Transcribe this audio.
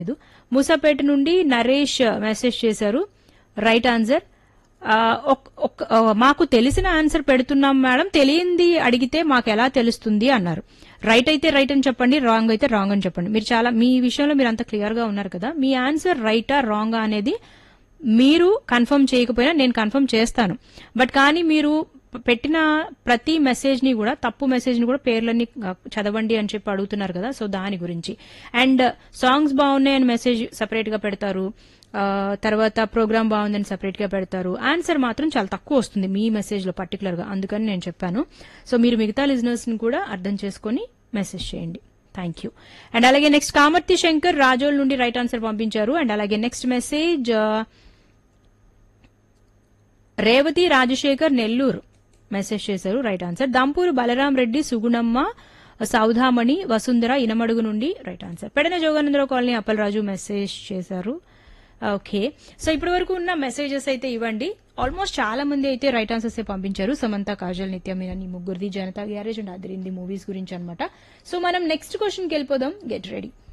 లేదు మూసాపేట నుండి నరేష్ మెసేజ్ చేశారు రైట్ ఆన్సర్ ఆ, ఒక్- ఒక్- ఆ, మాకు తెలిసిన ఆన్సర్ పెడుతున్నాం మేడం తెలియంది అడిగితే మాకు ఎలా తెలుస్తుంది అన్నారు రైట్ అయితే రైట్ అని చెప్పండి రాంగ్ అయితే రాంగ్ అని చెప్పండి మీరు చాలా మీ విషయంలో మీరు అంత క్లియర్ గా ఉన్నారు కదా మీ ఆన్సర్ రైటా రాంగా అనేది మీరు కన్ఫర్మ్ చేయకపోయినా నేను కన్ఫర్మ్ చేస్తాను బట్ కానీ మీరు పెట్టిన ప్రతి మెసేజ్ ని కూడా తప్పు మెసేజ్ ని కూడా పేర్లన్నీ ఆ, చదవండి అని చెప్పి అడుగుతున్నారు కదా సో దాని గురించి అండ్ సాంగ్స్ బాగున్నాయని మెసేజ్ సెపరేట్ గా పెడతారు ఆ, తర్వాత ప్రోగ్రామ్ బాగుందని సెపరేట్ గా పెడతారు ఆన్సర్ మాత్రం చాలా తక్కువ వస్తుంది మీ మెసేజ్ లో పర్టికులర్ గా అందుకని నేను చెప్పాను సో మీరు మిగతా లిజనర్స్ ని కూడా అర్థం చేసుకొని మెసేజ్ చేయండి థ్యాంక్ యూ అండ్ అలాగే నెక్స్ట్ కామర్తి శంకర్ రాజోల్ నుండి రైట్ ఆన్సర్ పంపించారు అండ్ అలాగే next message Revathi Rajasekhar Nellore message చేశారు రైట్ ఆన్సర్ దంపూరు బలరాం రెడ్డి సుగుణమ్మ సౌధామణి వసుంధర ఇనమడుగు నుండి right answer Pedana Joganandarao colony Appalaraju message చేశారు ఓకే సో ఇప్పటి వరకు ఉన్న మెసేజెస్ అయితే ఇవ్వండి ఆల్మోస్ట్ చాలా మంది అయితే రైట్ ఆన్సర్స్ పంపించారు సమంత కాజల్ నిత్య మీనన్ ఈ ముగ్గురిది Janatha garage and Adhirindhi movies గురించి అన్నమాట సో మనం నెక్స్ట్ క్వశ్చన్కి వెళ్ళిపోదాం గెట్ రెడీ